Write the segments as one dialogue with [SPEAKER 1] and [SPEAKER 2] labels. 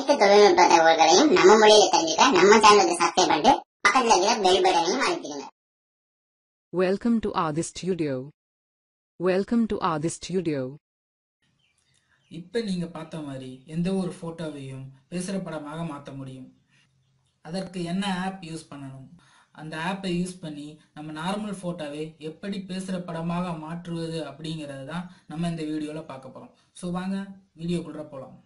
[SPEAKER 1] அனைத்து தொழில்நுட்ப தகவல்களையும் நம்ம மொழியில தெரிஞ்சுக்க நம்ம சேனலுக்கு சப்ஸ்கிரைப் பண்ணிட்டு பக்கத்துல இருக்கிற பெல் பட்டனையும் அழுத்திடுங்க
[SPEAKER 2] Welcome to Adi Studio. Welcome to Adi Studio.
[SPEAKER 3] இப்போ நீங்கள் பார்த்த மாதிரி எந்த ஒரு ஃபோட்டோவையும் பேசுகிற படமாக மாற்ற முடியும் அதற்கு என்ன ஆப் யூஸ் பண்ணணும் அந்த ஆப்பை யூஸ் பண்ணி நம்ம நார்மல் ஃபோட்டோவை எப்படி பேசுகிற படமாக மாற்றுவது அப்படிங்கிறது தான் நம்ம இந்த வீடியோவில் பார்க்க போகிறோம் ஸோ வாங்க வீடியோக்குள்ளே போகலாம்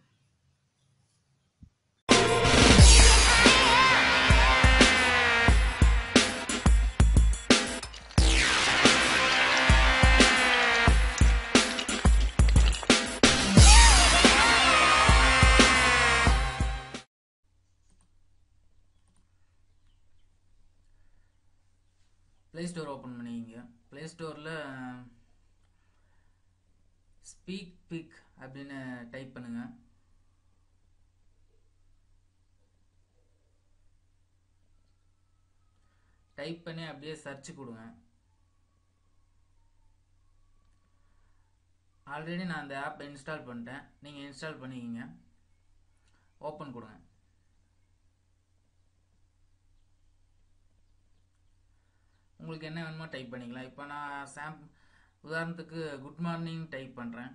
[SPEAKER 3] ப்ளே ஸ்டோர் ஓப்பன் பண்ணிக்கிங்க ப்ளே ஸ்டோரில் ஸ்பீக் பிக் அப்படின்னு டைப் பண்ணுங்க டைப் பண்ணி அப்படியே சர்ச் கொடுங்க ஆல்ரெடி நான் அந்த ஆப் இன்ஸ்டால் பண்ணிட்டேன் நீங்கள் இன்ஸ்டால் பண்ணிக்கிங்க ஓப்பன் கொடுங்க உங்களுக்கு என்ன வேணுமோ டைப் பண்ணிக்கலாம் இப்போ நான் சாம் உதாரணத்துக்கு குட் மார்னிங் டைப் பண்ணுறேன்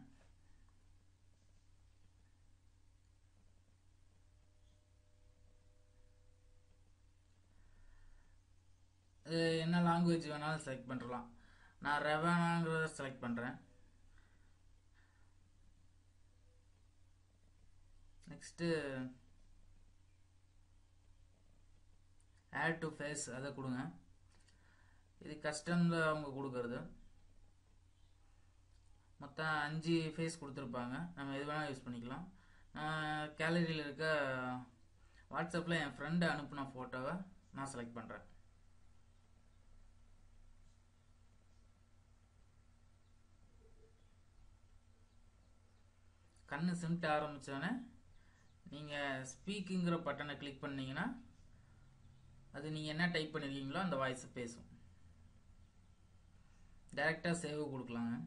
[SPEAKER 3] இது என்ன லாங்குவேஜ் வேணாலும் செலக்ட் பண்ணுறலாம் நான் ரெவானாங்கிறத செலக்ட் பண்ணுறேன் நெக்ஸ்ட்டு ஆட் டு ஃபேஸ் அதை கொடுங்க இது கஸ்டமில் அவங்க கொடுக்கறது மொத்தம் அஞ்சு ஃபேஸ் கொடுத்துருப்பாங்க நம்ம எது வேணால் யூஸ் பண்ணிக்கலாம் நான் கேலரியில் இருக்க வாட்ஸ்அப்பில் என் ஃப்ரெண்டு அனுப்பின ஃபோட்டோவை நான் செலக்ட் பண்ணுறேன் கண்ணு சிமிட்ட ஆரம்பித்தோடனே நீங்கள் ஸ்பீக்குங்கிற பட்டனை கிளிக் பண்ணீங்கன்னா அது நீங்கள் என்ன டைப் பண்ணிருக்கீங்களோ அந்த வாய்ஸ் பேசும் டைரெக்டாக சேவ் கொடுக்கலாங்க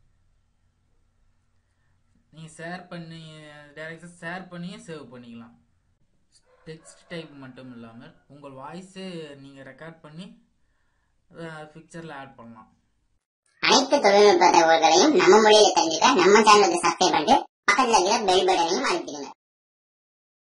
[SPEAKER 3] நீங்கள் ஷேர் பண்ணி டைரெக்டாக ஷேர் பண்ணியும் சேவ் பண்ணிக்கலாம் டெக்ஸ்ட் டைப் மட்டும் இல்லாமல் உங்கள் வாய்ஸே நீங்கள் ரெக்கார்ட் பண்ணி பிக்சரில் ஆட் பண்ணலாம்
[SPEAKER 1] அனைத்து தொழில்நுட்ப தகவல்களையும் நம்ம மொழியில தெரிஞ்சுக்க நம்ம சேனலுக்கு சப்ஸ்கிரைப் பண்ணிட்டு பக்கத்துல இருக்கிற பெல் பட்டனையும் அழுத்திடுங்க